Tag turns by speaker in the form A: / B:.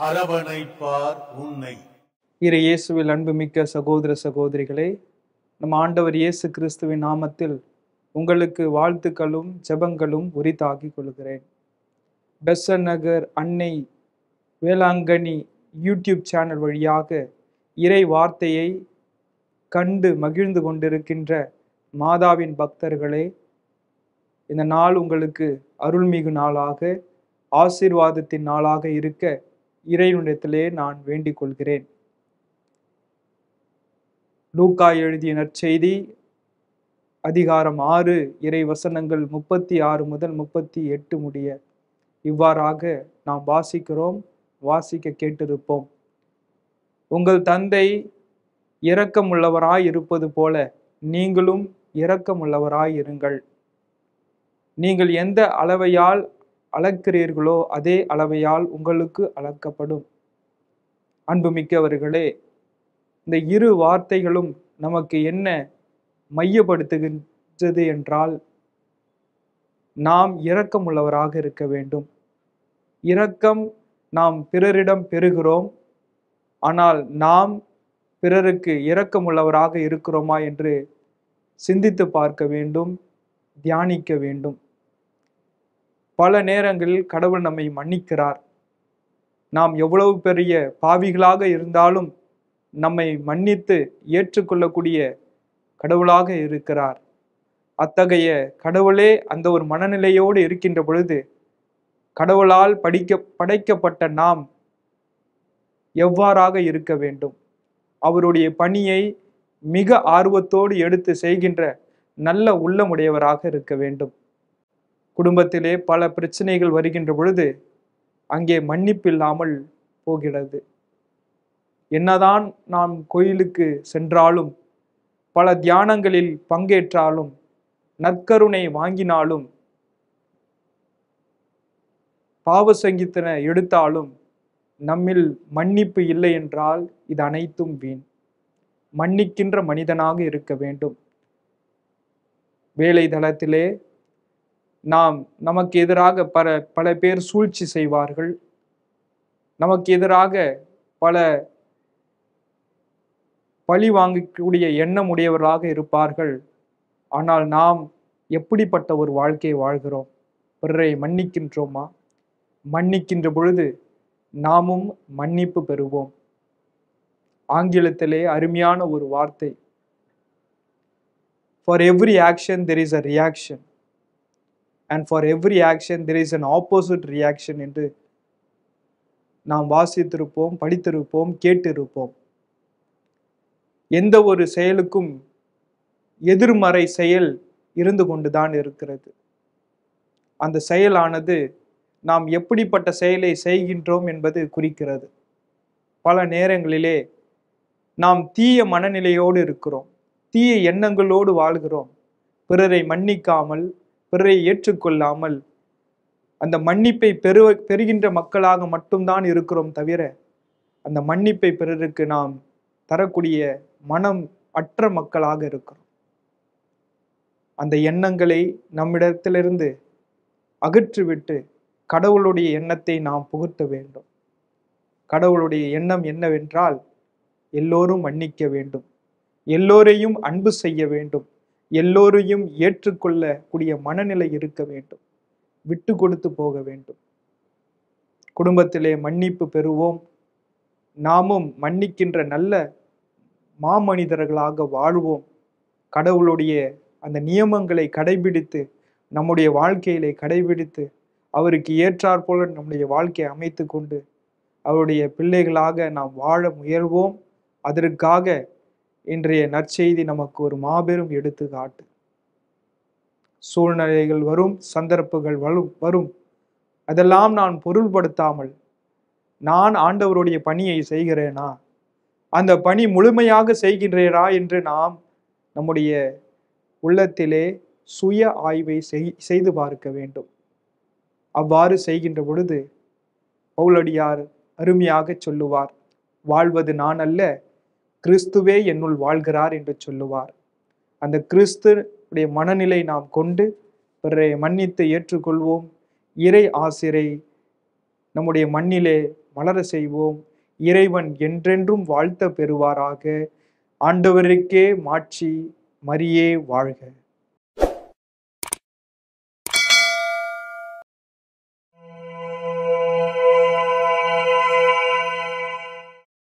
A: அரவணைப்பார் உன்னை
B: இரு இயேசுவில் அன்புமிக்க சகோதர சகோதரிகளே நம் ஆண்டவர் இயேசு கிறிஸ்துவின் நாமத்தில் உங்களுக்கு வாழ்த்துக்களும் ஜெபங்களும் உரித்தாக்கிக் கொள்கிறேன் பெசன் நகர் அன்னை வேளாங்கண்ணி யூடியூப் சேனல் வழியாக இறை வார்த்தையை கண்டு மகிழ்ந்து கொண்டிருக்கின்ற மாதாவின் பக்தர்களே இந்த நாள் உங்களுக்கு அருள்மிகு நாளாக ஆசீர்வாதத்தின் நாளாக இருக்க இறைவனிடத்திலே நான் வேண்டிக் கொள்கிறேன் லூக்கா எழுதிய நற்செய்தி அதிகாரம் ஆறு இறை வசனங்கள் முப்பத்தி ஆறு முதல் முப்பத்தி எட்டு முடிய இவ்வாறாக நாம் வாசிக்கிறோம் வாசிக்க கேட்டிருப்போம் உங்கள் தந்தை இரக்கமுள்ளவராய் இருப்பது போல நீங்களும் இரக்கமுள்ளவராய் இருங்கள் நீங்கள் எந்த அளவையால் அளக்கிறீர்களோ அதே அளவையால் உங்களுக்கு அளக்கப்படும் அன்புமிக்கவர்களே இந்த இரு வார்த்தைகளும் நமக்கு என்ன மையப்படுத்துகின்றது என்றால் நாம் இரக்கமுள்ளவராக இருக்க வேண்டும் இரக்கம் நாம் பிறரிடம் பெறுகிறோம் ஆனால் நாம் பிறருக்கு இரக்கமுள்ளவராக இருக்கிறோமா என்று சிந்தித்து பார்க்க வேண்டும் தியானிக்க வேண்டும் பல நேரங்களில் கடவுள் நம்மை மன்னிக்கிறார் நாம் எவ்வளவு பெரிய பாவிகளாக இருந்தாலும் நம்மை மன்னித்து ஏற்றுக்கொள்ளக்கூடிய கடவுளாக இருக்கிறார் அத்தகைய கடவுளே அந்த ஒரு மனநிலையோடு இருக்கின்ற பொழுது கடவுளால் படிக்க படைக்கப்பட்ட நாம் எவ்வாறாக இருக்க வேண்டும் அவருடைய பணியை மிக ஆர்வத்தோடு எடுத்து செய்கின்ற நல்ல உள்ளமுடையவராக இருக்க வேண்டும் குடும்பத்திலே பல பிரச்சனைகள் வருகின்ற பொழுது அங்கே மன்னிப்பில்லாமல் போகிறது என்னதான் நாம் கோயிலுக்கு சென்றாலும் பல தியானங்களில் பங்கேற்றாலும் நற்கருணை வாங்கினாலும் பாவ சங்கீத்தனை எடுத்தாலும் நம்மில் மன்னிப்பு இல்லை என்றால் இது அனைத்தும் வீண் மன்னிக்கின்ற மனிதனாக இருக்க வேண்டும் வேலை தளத்திலே நாம் நமக்கு எதிராக பல பல பேர் சூழ்ச்சி செய்வார்கள் நமக்கு எதிராக பல பழி வாங்கக்கூடிய எண்ணம் உடையவர்களாக இருப்பார்கள் ஆனால் நாம் எப்படிப்பட்ட ஒரு வாழ்க்கையை வாழ்கிறோம் பிறரை மன்னிக்கின்றோமா மன்னிக்கின்ற பொழுது நாமும் மன்னிப்பு பெறுவோம் ஆங்கிலத்திலே அருமையான ஒரு வார்த்தை for every action there is a reaction and for every action there is an opposite reaction என்று நாம் வாசித்திருப்போம் படித்திருப்போம் கேட்டிருப்போம் எந்த ஒரு செயலுக்கும் எதிர்மறை செயல் இருந்து கொண்டுதான் இருக்கிறது அந்த செயலானது நாம் எப்படிப்பட்ட செயலை செய்கின்றோம் என்பது குறிக்கிறது பல நேரங்களிலே நாம் தீய மனநிலையோடு இருக்கிறோம் தீய எண்ணங்களோடு வாழ்கிறோம் பிறரை மன்னிக்காமல் பிறரை ஏற்றுக்கொள்ளாமல் அந்த மன்னிப்பை பெறு பெறுகின்ற மக்களாக மட்டும்தான் இருக்கிறோம் தவிர அந்த மன்னிப்பை பிறருக்கு நாம் தரக்கூடிய மனம் அற்ற மக்களாக இருக்கிறோம் அந்த எண்ணங்களை நம்மிடத்திலிருந்து அகற்றிவிட்டு கடவுளுடைய எண்ணத்தை நாம் புகுத்த வேண்டும் கடவுளுடைய எண்ணம் என்னவென்றால் எல்லோரும் மன்னிக்க வேண்டும் எல்லோரையும் அன்பு செய்ய வேண்டும் எல்லோரையும் ஏற்றுக்கொள்ளக்கூடிய மனநிலை இருக்க வேண்டும் விட்டு கொடுத்து போக வேண்டும் குடும்பத்திலே மன்னிப்பு பெறுவோம் நாமும் மன்னிக்கின்ற நல்ல மாமனிதர்களாக வாழ்வோம் கடவுளுடைய அந்த நியமங்களை கடைபிடித்து நம்முடைய வாழ்க்கையிலே கடைபிடித்து அவருக்கு ஏற்றாற் போல நம்முடைய வாழ்க்கையை அமைத்து கொண்டு அவருடைய பிள்ளைகளாக நாம் வாழ முயல்வோம் அதற்காக இன்றைய நற்செய்தி நமக்கு ஒரு மாபெரும் எடுத்துக்காட்டு சூழ்நிலைகள் வரும் சந்தர்ப்பங்கள் வரும் வரும் அதெல்லாம் நான் பொருள்படுத்தாமல் நான் ஆண்டவருடைய பணியை செய்கிறேனா அந்த பணி முழுமையாக செய்கின்றேனா என்று நாம் நம்முடைய உள்ளத்திலே சுய ஆய்வை செய்- செய்து பார்க்க வேண்டும் அவ்வாறு செய்கின்ற பொழுது பவுலடியார் அருமையாக சொல்லுவார் வாழ்வது நான் அல்ல கிறிஸ்துவே என்னுள் வாழ்கிறார் என்று சொல்லுவார் அந்த கிறிஸ்துடைய மனநிலை நாம் கொண்டு பிறரை மன்னித்து ஏற்றுக்கொள்வோம் இறை ஆசிரை நம்முடைய மண்ணிலே மலர செய்வோம் இறைவன் என்றென்றும் வாழ்த்த பெறுவாராக ஆண்டவருக்கே மாட்சி மரியே வாழ்க